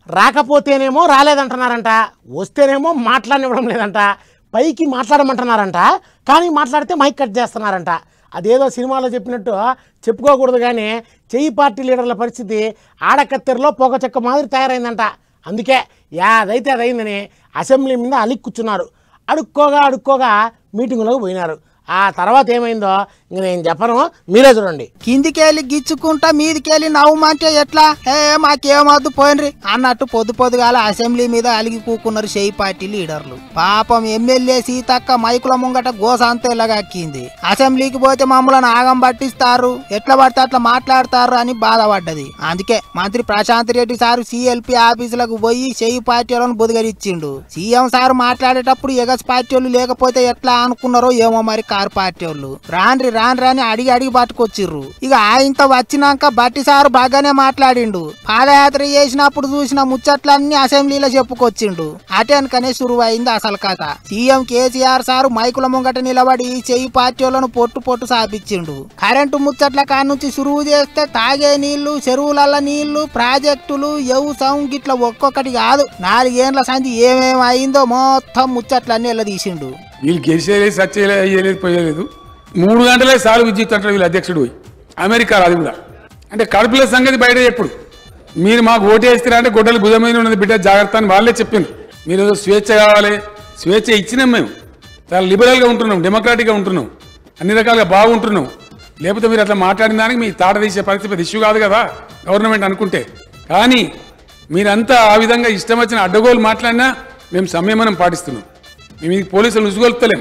రాకపోతేనేమో రాలేదంటున్నారంట వస్తేనేమో మాట్లాడనివ్వడం లేదంట పైకి మాట్లాడమంటున్నారంట కానీ మాట్లాడితే మైక్ కట్ చేస్తున్నారంట అదేదో సినిమాలో చెప్పినట్టు చెప్పుకోకూడదు కానీ చెయ్యి పార్టీ లీడర్ల పరిస్థితి ఆడకత్తెరలో పొగ చెక్క మాదిరి తయారైందంట అందుకే యాదైతే అదైందని అసెంబ్లీ మీద అలిక్కి కూర్చున్నారు అడుక్కోగా అడుక్కోగా మీటింగులోకి పోయినారు ఆ తర్వాత ఏమైందో ఇంక నేను చెప్పను మీరే చూడండి కిందికెళ్ళి గిచ్చుకుంటా మీదికెళ్ళి నవ్వమంటే ఎట్లా ఏ మాకేమొద్దు పోయినరి అన్నట్టు పొద్దు పొద్దుగాల అసెంబ్లీ మీద అలిగి కూకున్నారు షెయి పార్టీ లీడర్లు పాపం ఎమ్మెల్యే సీతక్క మైకుల ముంగట గోస అంతా ఇలాగక్కింది అసెంబ్లీకి పోతే మమ్మల్ని ఆగం పట్టిస్తారు ఎట్లా పడితే అట్లా మాట్లాడతారు అని బాధపడ్డది అందుకే మంత్రి ప్రశాంత్ రెడ్డి సారు సిఎల్పి ఆఫీసులకు పోయి షెయి పార్టీలను బుదగరిచ్చిండు సీఎం సార్ మాట్లాడేటప్పుడు ఎగస్ పార్టీ వాళ్ళు లేకపోతే ఎట్లా అనుకున్నారో ఏమో మరి కారు పార్టీ వాళ్ళు రాన్రి రాన్ రాని అడిగి అడిగి పట్టుకొచ్చిర్రు ఇక ఆయనతో వచ్చినాక బట్టి సారు బాగానే మాట్లాడిండు పాదయాత్ర చేసినప్పుడు చూసిన ముచ్చట్లన్నీ అసెంబ్లీలో చెప్పుకొచ్చిండు అటెనకనే సురువైంది అసలు కథ సీఎం కేసీఆర్ సారు మైకుల ముంగట నిలబడి చెయ్యి పార్టీ వాళ్ళను పొట్టు పొట్టు సాపించిండు కరెంటు ముచ్చట్ల కాడ నుంచి సురువు చేస్తే తాగే నీళ్లు చెరువులల్ల నీళ్లు ప్రాజెక్టులు వ్యవసాయం గిట్ల ఒక్కొక్కటి కాదు నాలుగేండ్ల సంధి ఏమేమి అయిందో మొత్తం ముచ్చట్లన్నీ ఇలా తీసిండు వీళ్ళు గెలిచేయలేదు సచ్చేయలేదు అయ్యలేదు పోయలేదు మూడు గంటలే సాలు విద్యుత్ అంటారు వీళ్ళు అధ్యక్షుడు పోయి అమెరికా అది కూడా అంటే కడుపుల సంగతి బయట ఎప్పుడు మీరు మాకు ఓటేస్తారా అంటే గొడ్డలు భుజం మీద ఉన్నది బిడ్డ జాగ్రత్త అని వాళ్ళే చెప్పిండ్రు మీరు ఏదో స్వేచ్ఛ కావాలి స్వేచ్ఛ ఇచ్చినాం మేము చాలా లిబరల్గా ఉంటున్నాం డెమోక్రాటిక్గా ఉంటున్నాం అన్ని రకాలుగా బాగుంటున్నాం లేకపోతే మీరు అట్లా మాట్లాడిన దానికి మీ తాట తీసే పరిస్థితి పెద్ద ఇష్యూ కాదు కదా గవర్నమెంట్ అనుకుంటే కానీ మీరంతా ఆ విధంగా ఇష్టం వచ్చిన అడ్డగోలు మాట్లాడినా మేము సంయమనం పాటిస్తున్నాం మేము ఈ పోలీసులు ఉసుగొలుపుతలేం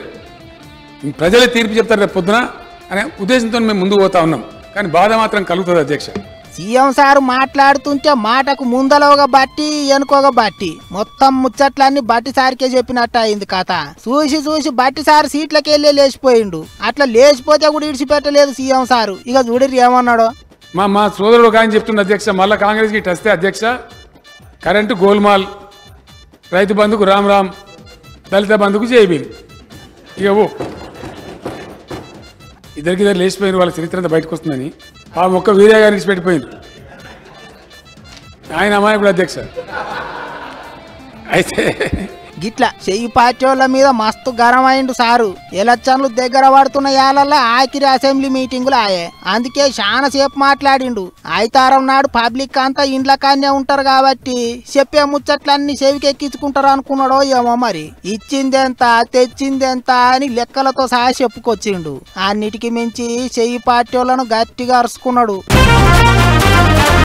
ప్రజలే తీర్పు చెప్తారు రేపు పొద్దున అనే ఉద్దేశంతో మేము ముందుకు పోతా ఉన్నాం కానీ బాధ మాత్రం కలుగుతుంది అధ్యక్ష సీఎం సార్ మాట్లాడుతుంటే మాటకు ముందలవగా బట్టి వెనుకోగా బట్టి మొత్తం ముచ్చట్లన్నీ బట్టి సార్కే చెప్పినట్టు అయింది కథ చూసి చూసి బట్టి సార్ సీట్లకి వెళ్ళి లేచిపోయిండు అట్లా లేచిపోతే కూడా ఇడిచిపెట్టలేదు సీఎం సారు ఇక చూడరు ఏమన్నాడో మా మా సోదరుడు ఒక ఆయన చెప్తుండే అధ్యక్ష మళ్ళా కాంగ్రెస్కి ఇటు వస్తే అధ్యక్ష కరెంటు గోల్మాల్ రైతు బంధుకు రామ్ రామ్ దళిత బంధుకు జైబీన్ ఇక ఓ ఇద్దరికి ఇద్దరు లేచిపోయిన వాళ్ళ చరిత్ర అంతా బయటకు వస్తుందని ఆ మొక్క వీరే గారికి పెట్టిపోయింది ఆయన అమాయకుడు అధ్యక్ష అయితే గిట్ల చెయ్యి పార్టీ వాళ్ళ మీద మస్తు గరం అయిండు సారు ఎలక్షన్లు దగ్గర పడుతున్న యాలల్లా ఆఖరి అసెంబ్లీ మీటింగులు ఆయే అందుకే చాలా సేపు మాట్లాడిండు ఐతారం నాడు పబ్లిక్ అంతా ఇండ్ల కాన్నే ఉంటారు కాబట్టి చెప్పే ముచ్చట్లన్నీ చెవికెక్కించుకుంటారు అనుకున్నాడో ఏమో మరి ఇచ్చిందెంత తెచ్చిందెంత అని లెక్కలతో సహా చెప్పుకొచ్చిండు అన్నిటికి మించి చెయ్యి పార్టీ వాళ్ళను గట్టిగా అరుచుకున్నాడు